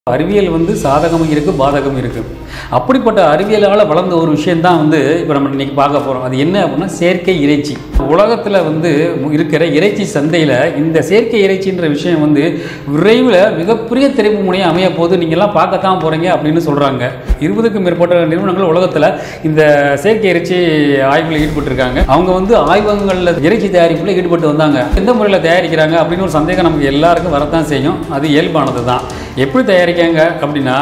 அறிவியல் வந்து சாதகமும் இருக்குது பாதகமும் இருக்குது அப்படிப்பட்ட அறிவியலால் வளர்ந்த ஒரு விஷயந்தான் வந்து இப்போ நம்ம இன்னைக்கு பார்க்க போகிறோம் அது என்ன அப்படின்னா செயற்கை இறைச்சி உலகத்தில் வந்து இருக்கிற இறைச்சி சந்தையில் இந்த செயற்கை இறைச்சின்ற விஷயம் வந்து விரைவில் மிகப்பெரிய திரைப்பு முனையாக அமைய போது நீங்கள்லாம் பார்க்கத்தான் போகிறீங்க அப்படின்னு சொல்கிறாங்க இருபதுக்கும் மேற்பட்ட நிறுவனங்கள் உலகத்தில் இந்த செயற்கை இறைச்சி ஆய்வில் ஈடுபட்டிருக்காங்க அவங்க வந்து ஆய்வகங்களில் இறைச்சி தயாரிப்பில் ஈடுபட்டு வந்தாங்க எந்த முறையில் தயாரிக்கிறாங்க அப்படின்னு ஒரு சந்தேகம் நமக்கு எல்லாருக்கும் வரத்தான் செய்யும் அது இயல்பானது தான் எப்படி தயாரிக்காங்க அப்படின்னா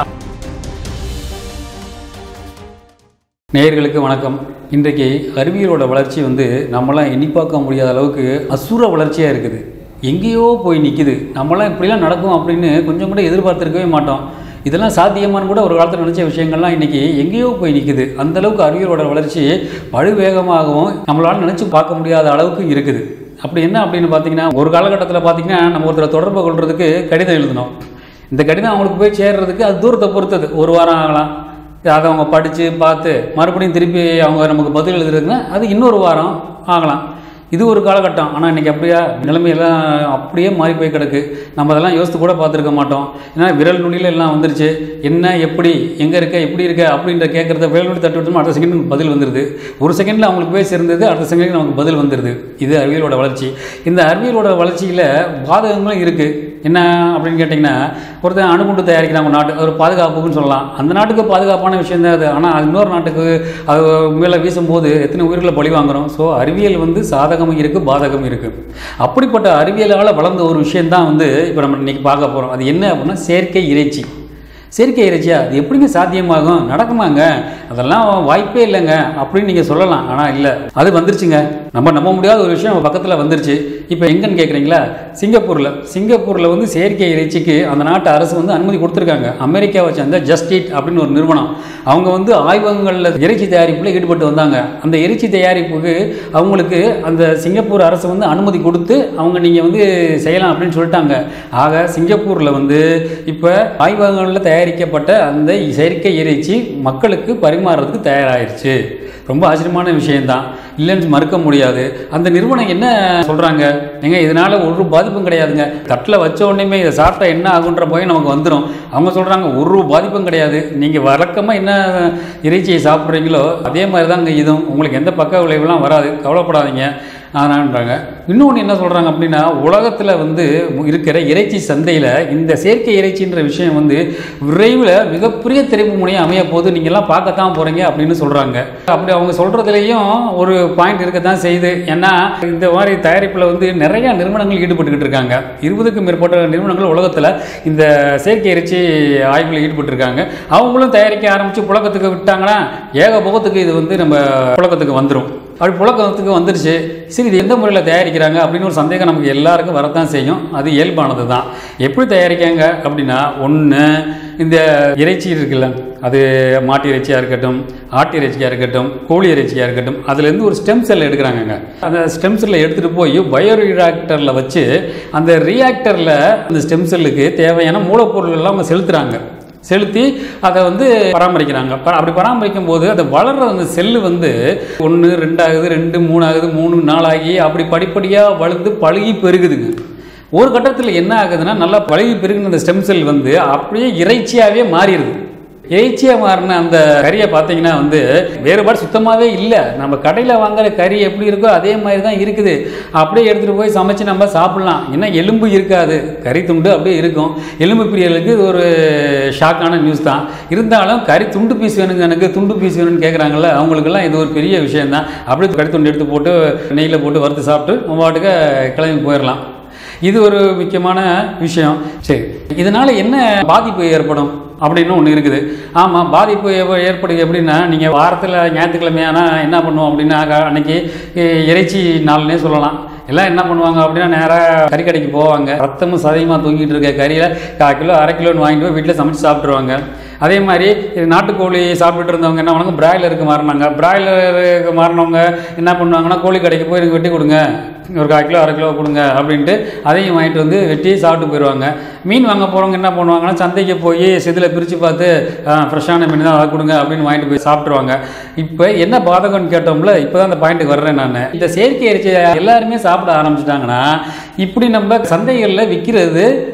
நேயர்களுக்கு வணக்கம் இன்றைக்கு அறிவியலோட வளர்ச்சி வந்து நம்மளாம் எண்ணி பார்க்க முடியாத அளவுக்கு அசுர வளர்ச்சியாக இருக்குது எங்கேயோ போய் நிற்கிது நம்மளாம் இப்படிலாம் நடக்கும் அப்படின்னு கொஞ்சம் கூட எதிர்பார்த்துருக்கவே மாட்டோம் இதெல்லாம் சாத்தியமானு கூட ஒரு காலத்தில் நினச்ச விஷயங்கள்லாம் இன்றைக்கி எங்கேயோ போய் நிற்குது அந்தளவுக்கு அறிவியலோட வளர்ச்சி பழுவேகமாகவும் நம்மளால் நினச்சி பார்க்க முடியாத அளவுக்கு இருக்குது அப்படி என்ன அப்படின்னு பார்த்தீங்கன்னா ஒரு காலகட்டத்தில் பார்த்தீங்கன்னா நம்ம ஒருத்தரை தொடர்பு கொள்றதுக்கு கடிதம் எழுதணும் இந்த கடிதம் அவங்களுக்கு போய் சேர்றதுக்கு அது தூரத்தை பொறுத்தது ஒரு வாரம் ஆகலாம் அதை அவங்க படித்து பார்த்து மறுபடியும் திருப்பி அவங்க நமக்கு பதில் எழுதுறதுன்னா அது இன்னொரு வாரம் ஆகலாம் இது ஒரு காலகட்டம் ஆனால் இன்றைக்கி அப்படியா நிலைமையெல்லாம் அப்படியே மாறி போய் கிடக்கு நம்ம அதெல்லாம் யோசித்து கூட பார்த்துருக்க மாட்டோம் ஏன்னா விரல் நுனியில் எல்லாம் வந்துருச்சு என்ன எப்படி எங்கே இருக்க எப்படி இருக்க அப்படின்ற கேட்குறத விரல் நுனி தட்டு விட்டோம் அடுத்த செகண்ட் பதில் வந்துடுது ஒரு செகண்டில் அவங்களுக்கு போய் சேர்ந்தது அடுத்த செகண்ட் நமக்கு பதில் வந்துடுது இது அறிவியலோட வளர்ச்சி இந்த அறிவியலோட வளர்ச்சியில் பாதகங்களும் இருக்குது என்ன அப்படின்னு கேட்டிங்கன்னா ஒருத்தன் அணுகுண்டு தயாரிக்கிறாங்க ஒரு நாட்டு ஒரு பாதுகாப்புக்குன்னு சொல்லலாம் அந்த நாட்டுக்கு பாதுகாப்பான விஷயம் தான் அது ஆனால் அது இன்னொரு நாட்டுக்கு அது மேலே வீசும்போது எத்தனை உயிர்களை பழி வாங்குறோம் ஸோ அறிவியல் வந்து சாதகமும் இருக்குது பாதகமும் இருக்குது அப்படிப்பட்ட அறிவியலால் வளர்ந்த ஒரு விஷயந்தான் வந்து இப்போ நம்ம இன்றைக்கி பார்க்க போகிறோம் அது என்ன அப்படின்னா செயற்கை இறைச்சி செயற்கை இறைச்சியா அது எப்படிங்க சாத்தியமாகும் நடக்குமாங்க அதெல்லாம் வாய்ப்பே இல்லைங்க அப்படின்னு நீங்கள் சொல்லலாம் ஆனால் இல்லை அது வந்துருச்சுங்க நம்ம நம்ப முடியாத ஒரு விஷயம் பக்கத்தில் வந்துருச்சு இப்போ எங்கன்னு கேட்குறீங்களா சிங்கப்பூரில் சிங்கப்பூரில் வந்து செயற்கை இறைச்சிக்கு அந்த நாட்டு அரசு வந்து அனுமதி கொடுத்துருக்காங்க அமெரிக்காவை சேர்ந்த ஜஸ்ட் ஈட் அப்படின்னு ஒரு நிறுவனம் அவங்க வந்து ஆய்வகங்களில் இறைச்சி தயாரிப்பில் ஈடுபட்டு வந்தாங்க அந்த இறைச்சி தயாரிப்புக்கு அவங்களுக்கு அந்த சிங்கப்பூர் அரசு வந்து அனுமதி கொடுத்து அவங்க நீங்கள் வந்து செய்யலாம் அப்படின்னு சொல்லிட்டாங்க ஆக சிங்கப்பூரில் வந்து இப்போ ஆய்வகங்களில் தயாரிக்கப்பட்ட அந்த செயற்கை இறைச்சி மக்களுக்கு பரிமாறுறதுக்கு தயாராகிருச்சு ரொம்ப ஆச்சரியமான விஷயம்தான் இல்லைன்னு மறுக்க முடியாது அந்த நிறுவனம் என்ன சொல்கிறாங்க ஏங்க இதனால் ஒரு பாதிப்பும் கிடையாதுங்க தட்டில் வச்ச உடனேமே இதை சாப்பிட்டா என்ன ஆகுன்ற போய் நமக்கு வந்துடும் அவங்க சொல்கிறாங்க ஒரு பாதிப்பும் கிடையாது நீங்கள் வழக்கமாக என்ன இறைச்சியை சாப்பிட்றீங்களோ அதே மாதிரி தாங்க இதுவும் உங்களுக்கு எந்த பக்க விளைவுலாம் வராது கவலைப்படாதீங்க ஆனான்றாங்க இன்னொன்று என்ன சொல்கிறாங்க அப்படின்னா உலகத்தில் வந்து இருக்கிற இறைச்சி சந்தையில் இந்த செயற்கை இறைச்சின்ற விஷயம் வந்து விரைவில் மிகப்பெரிய திரைப்பு முனையாக அமைய போது நீங்கள்லாம் பார்க்கத்தான் போகிறீங்க அப்படின்னு சொல்கிறாங்க அப்படி அவங்க சொல்கிறதுலேயும் ஒரு பாயிண்ட் இருக்க தான் செய்யுது ஏன்னா இந்த மாதிரி தயாரிப்பில் வந்து நிறைய நிறுவனங்கள் ஈடுபட்டுக்கிட்டு இருக்காங்க இருபதுக்கும் மேற்பட்ட நிறுவனங்கள் உலகத்தில் இந்த செயற்கை இறைச்சி ஆய்வில் ஈடுபட்டிருக்காங்க அவங்களும் தயாரிக்க ஆரம்பித்து புழக்கத்துக்கு விட்டாங்கன்னா ஏக புகத்துக்கு இது வந்து நம்ம புழக்கத்துக்கு வந்துடும் அப்படி புழக்கத்துக்கு வந்துருச்சு சரி இது எந்த முறையில் தயாரிக்கிறாங்க அப்படின்னு ஒரு சந்தேகம் நமக்கு எல்லாருக்கும் வரத்தான் செய்யும் அது இயல்பானது தான் எப்படி தயாரிக்காங்க அப்படின்னா ஒன்று இந்த இறைச்சி இருக்குல்ல அது மாட்டு இறைச்சியாக இருக்கட்டும் ஆட்டு இறைச்சியாக இருக்கட்டும் கோழி இறைச்சியாக இருக்கட்டும் அதுலேருந்து ஒரு ஸ்டெம் செல் எடுக்கிறாங்கங்க அந்த ஸ்டெம் செல்லை எடுத்துகிட்டு போய் பயோ ரியாக்டரில் வச்சு அந்த ரியாக்டரில் அந்த ஸ்டெம் செல்லுக்கு தேவையான மூலப்பொருள் எல்லாம் அவங்க செலுத்துகிறாங்க செலுத்தி அதை வந்து பராமரிக்கிறாங்க ப- அப்படி பராமரிக்கும் போது அது வளர்ற அந்த செல்லு வந்து ஒன்று ரெண்டாகுது ரெண்டு மூணு ஆகுது மூணு நாலாகி அப்படி படிப்படியாக வளர்ந்து பழுகி பெருகுதுங்க ஒரு கட்டத்தில் என்ன ஆகுதுன்னா நல்லா பழுகி பெருகின அந்த ஸ்டெம் செல் வந்து அப்படியே இறைச்சியாகவே மாறிடுது இறைச்சியாக மாறின அந்த கறியை பார்த்தீங்கன்னா வந்து வேறுபாடு சுத்தமாகவே இல்லை நம்ம கடையில் வாங்குற கறி எப்படி இருக்கோ அதே மாதிரி தான் இருக்குது அப்படியே எடுத்துகிட்டு போய் சமைச்சு நம்ம சாப்பிட்லாம் ஏன்னா எலும்பு இருக்காது கறி துண்டு அப்படியே இருக்கும் எலும்பு பிரியர்களுக்கு இது ஒரு ஷாக்கான நியூஸ் தான் இருந்தாலும் கறி துண்டு பீஸ் வேணுங்க எனக்கு துண்டு பீஸ் வேணும்னு கேட்குறாங்கல்ல அவங்களுக்கெல்லாம் இது ஒரு பெரிய விஷயம் தான் அப்படியே கறி துண்டு எடுத்து போட்டு நெய்யில் போட்டு வறுத்து சாப்பிட்டு நம்ம பாட்டுக்கு கிளம்பி போயிடலாம் இது ஒரு முக்கியமான விஷயம் சரி இதனால் என்ன பாதிப்பு ஏற்படும் அப்படின்னு ஒன்று இருக்குது ஆமாம் பாதிப்பு எவ்வ- ஏற்படுது எப்படின்னா நீங்கள் வாரத்தில் ஞாயிற்றுக்கிழமை ஆனால் என்ன பண்ணுவோம் அப்படின்னா க- அன்னைக்கு இ- இறைச்சி நாள்னே சொல்லலாம் எல்லாம் என்ன பண்ணுவாங்க அப்படின்னா நேராக கறி கடைக்கு போவாங்க ரத்தமும் சதையுமாக தூங்கிட்டு இருக்க கறியில் கால் கிலோ அரை கிலோன்னு வாங்கிட்டு போய் வீட்டில் சமைச்சு சாப்பிட்ருவாங்க அதே மாதிரி இது நாட்டுக்கோழி சாப்பிட்டுட்டு இருந்தவங்க என்ன பண்ணுவாங்க பிராய்லருக்கு மாறினாங்க பிராய்லருக்கு மாறினவங்க என்ன பண்ணுவாங்கன்னா கோழி கடைக்கு போய் எனக்கு வெட்டி கொடுங்க ஒரு கால் கிலோ அரை கிலோ கொடுங்க அப்படின்ட்டு அதையும் வாங்கிட்டு வந்து வெட்டி சாப்பிட்டு போயிடுவாங்க மீன் வாங்க போகிறவங்க என்ன பண்ணுவாங்கன்னா சந்தைக்கு போய் செதில் பிரித்து பார்த்து ஃப்ரெஷ்ஷான மீன் தான் அதை கொடுங்க அப்படின்னு வாங்கிட்டு போய் சாப்பிட்ருவாங்க இப்போ என்ன பாதகம்னு கேட்டோம்ல இப்போ தான் அந்த பாயிண்ட்டுக்கு வர்றேன் நான் இந்த செயற்கை இறைச்சி எல்லாருமே சாப்பிட ஆரம்பிச்சிட்டாங்கன்னா இப்படி நம்ம சந்தைகளில் விற்கிறது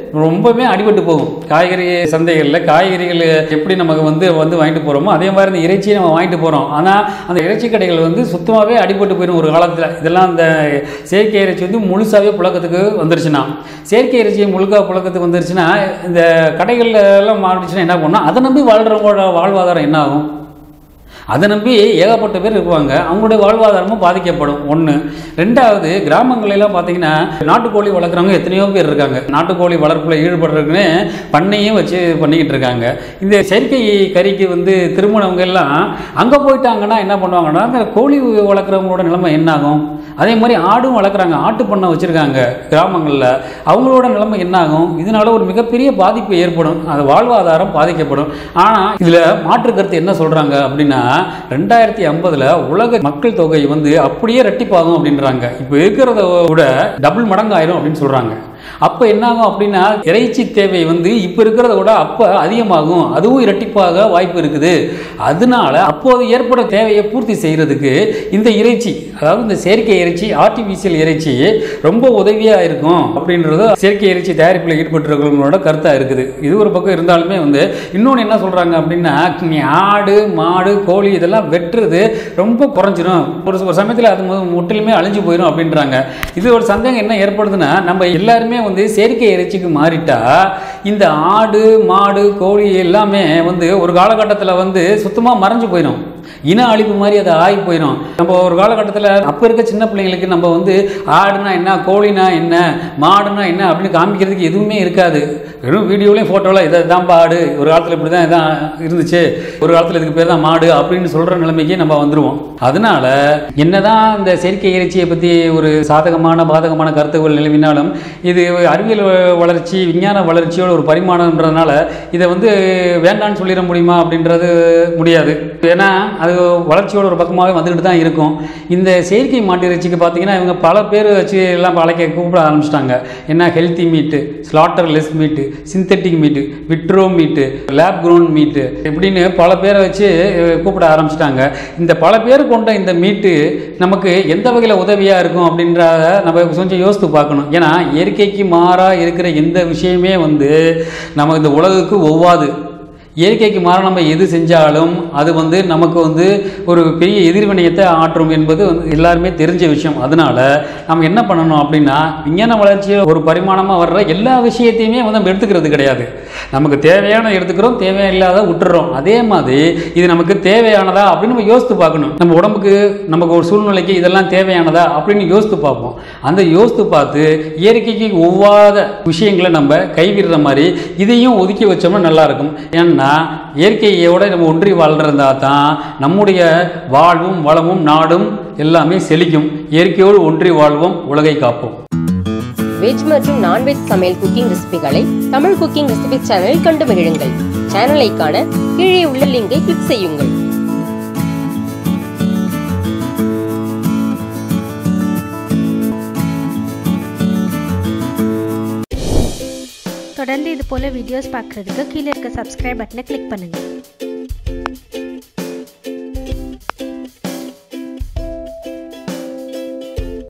ரொம்பவே அடிபட்டு போகும் காய்கறி சந்தைகளில் காய்கறிகள் எப்படி நமக்கு வந்து வந்து வாங்கிட்டு போகிறோமோ அதே மாதிரி இந்த இறைச்சியை நம்ம வாங்கிட்டு போகிறோம் ஆனால் அந்த இறைச்சி கடைகள் வந்து சுத்தமாகவே அடிபட்டு போயிடும் ஒரு காலத்தில் இதெல்லாம் இந்த செயற்கை இறைச்சி வந்து முழுசாகவே புழக்கத்துக்கு வந்துருச்சுன்னா செயற்கை இறைச்சி முழுக்க புழக்கத்துக்கு வந்துருச்சுன்னா இந்த கடைகள்ல எல்லாம் மாறிடுச்சுன்னா என்ன பண்ணணும் அதை நம்பி வாழ்கிறவங்களோட வாழ்வாதாரம் என்ன ஆகும் அதை நம்பி ஏகப்பட்ட பேர் இருப்பாங்க அவங்களுடைய வாழ்வாதாரமும் பாதிக்கப்படும் ஒன்று ரெண்டாவது கிராமங்களெல்லாம் பார்த்தீங்கன்னா நாட்டுக்கோழி வளர்க்குறவங்க எத்தனையோ பேர் இருக்காங்க நாட்டுக்கோழி வளர்ப்பில் ஈடுபடுறதுக்குன்னு பண்ணையும் வச்சு பண்ணிக்கிட்டு இருக்காங்க இந்த செயற்கை கறிக்கு வந்து திருமணவங்க எல்லாம் அங்கே போயிட்டாங்கன்னா என்ன பண்ணுவாங்கன்னா அந்த கோழி வளர்க்குறவங்களோட நிலைமை என்ன ஆகும் அதே மாதிரி ஆடும் வளர்க்குறாங்க ஆட்டு பண்ணை வச்சுருக்காங்க கிராமங்களில் அவங்களோட நிலைமை என்ன ஆகும் இதனால ஒரு மிகப்பெரிய பாதிப்பு ஏற்படும் அது வாழ்வாதாரம் பாதிக்கப்படும் ஆனால் இதில் மாற்று கருத்து என்ன சொல்கிறாங்க அப்படின்னா ரெண்டாயிரத்தி ஐம்பதில் உலக மக்கள் தொகை வந்து அப்படியே ரெட்டிப்பாகும் அப்படின்றாங்க இப்போ இருக்கிறத விட டபுள் மடங்கு ஆயிரும் அப்படின்னு சொல்கிறாங்க அப்போ என்னாகும் அப்படின்னா இறைச்சி தேவை வந்து இப்போ இருக்கிறத விட அப்போ அதிகமாகும் அதுவும் இரட்டிப்பாக வாய்ப்பு இருக்குது அதனால அப்போது ஏற்பட தேவையை பூர்த்தி செய்கிறதுக்கு இந்த இறைச்சி அதாவது இந்த செயற்கை இறைச்சி ஆர்டிஃபிஷியல் இறைச்சி ரொம்ப உதவியாக இருக்கும் அப்படின்றது செயற்கை இறைச்சி தயாரிப்பில் ஈடுபட்டிருக்கிறவங்களோட கருத்தாக இருக்குது இது ஒரு பக்கம் இருந்தாலுமே வந்து இன்னொன்று என்ன சொல்கிறாங்க அப்படின்னா நீ ஆடு மாடு கோழி இதெல்லாம் வெட்டுறது ரொம்ப குறைஞ்சிரும் ஒரு ஒரு சமயத்தில் அது மு- முற்றிலுமே அழிஞ்சு போயிடும் அப்படின்றாங்க இது ஒரு சந்தேகம் என்ன ஏற்படுதுன்னா நம்ம எல்லாருமே வந்து செயற்கை இறைச்சிக்கு மாறிட்டா இந்த ஆடு மாடு கோழி எல்லாமே வந்து ஒரு காலகட்டத்தில் வந்து சுத்தமாக மறைஞ்சு போயிடும் இன அழிப்பு மாதிரி அது ஆகி போயிடும் நம்ம ஒரு காலகட்டத்தில் அப்போ இருக்க சின்ன பிள்ளைங்களுக்கு நம்ம வந்து ஆடுனா என்ன கோழினா என்ன மாடுனா என்ன அப்படின்னு காமிக்கிறதுக்கு எதுவுமே இருக்காது வெறும் வீடியோலையும் ஃபோட்டோவில் இதை தான் ஆடு ஒரு காலத்தில் இப்படி தான் இதான் இருந்துச்சு ஒரு காலத்தில் இதுக்கு பேர் தான் மாடு அப்படின்னு சொல்கிற நிலைமைக்கு நம்ம வந்துடுவோம் அதனால என்னதான் இந்த செயற்கை இறைச்சியை பற்றி ஒரு சாதகமான பாதகமான கருத்துக்கள் நிலவினாலும் இது அறிவியல் வ- வளர்ச்சி விஞ்ஞான வளர்ச்சியோட ஒரு பரிமாணம்ன்றதுனால இதை வந்து வேண்டான்னு சொல்லிட முடியுமா அப்படின்றது முடியாது ஏன்னா அது வளர்ச்சியோட ஒரு பக்கமாகவே வந்துக்கிட்டு தான் இருக்கும் இந்த செயற்கை மாட்டு இறைச்சிக்கு பார்த்தீங்கன்னா இவங்க பல பேர் வச்சு எல்லாம் அழைக்க கூப்பிட ஆரம்பிச்சிட்டாங்க என்ன healthy meat slaughterless meat synthetic meat vitro meat lab grown meat இப்படின்னு பல பேரை வச்சு அஹ், கூப்பிட ஆரம்பிச்சிட்டாங்க இந்த பல பேர் கொண்ட இந்த மீட்டு நமக்கு எந்த வகையில் உதவியாக இருக்கும் அப்படின்றத நம்ம கொஞ்சம் யோசித்து பார்க்கணும் ஏன்னா இயற்கைக்கு மாறாக இருக்கிற எந்த விஷயமே வந்து நம்ம இந்த உலகுக்கு ஒவ்வாது இயற்கைக்கு மாற நம்ம எது செஞ்சாலும் அது வந்து நமக்கு வந்து ஒரு பெரிய எதிர்வினையத்தை ஆற்றும் என்பது வந்து எல்லாருமே தெரிஞ்ச விஷயம் அதனால நம்ம என்ன பண்ணணும் அப்படின்னா விஞ்ஞான வளர்ச்சியில் ஒரு பரிமாணமாக வர்ற எல்லா விஷயத்தையுமே வந்து நம்ம எடுத்துக்கிறது கிடையாது நமக்கு தேவையான எடுத்துக்கிறோம் தேவையான இல்லாத விட்டுறோம் அதே மாதிரி இது நமக்கு தேவையானதா அப்படின்னு நம்ம யோசித்து பார்க்கணும் நம்ம உடம்புக்கு நமக்கு ஒரு சூழ்நிலைக்கு இதெல்லாம் தேவையானதா அப்படின்னு யோசித்து பார்ப்போம் அந்த யோசித்து பார்த்து இயற்கைக்கு ஒவ்வாத விஷயங்களை நம்ம கைவிடுற மாதிரி இதையும் ஒதுக்கி வச்சோம்னா நல்லா இருக்கும் ஏன்னா இயற்கையோட நம்ம ஒன்றி வாழ்றதா தான் நம்முடைய வாழ்வும் வளமும் நாடும் எல்லாமே செழிக்கும் இயற்கையோடு ஒன்றி வாழ்வோம் உலகை காப்போம் வெஜ் மற்றும் நான்வெஜ் சமையல் குக்கிங் ரெசிபிகளை தமிழ் குக்கிங் ரெசிபி சேனலில் கண்டு மகிழுங்கள் சேனலை காண கீழே உள்ள லிங்கை கிளிக் செய்யுங்கள் தொடர்ந்து இது போல வீடியோஸ் பார்க்குறதுக்கு கீழே இருக்க சப்ஸ்கிரைப் பட்டனை கிளிக் பண்ணுங்கள்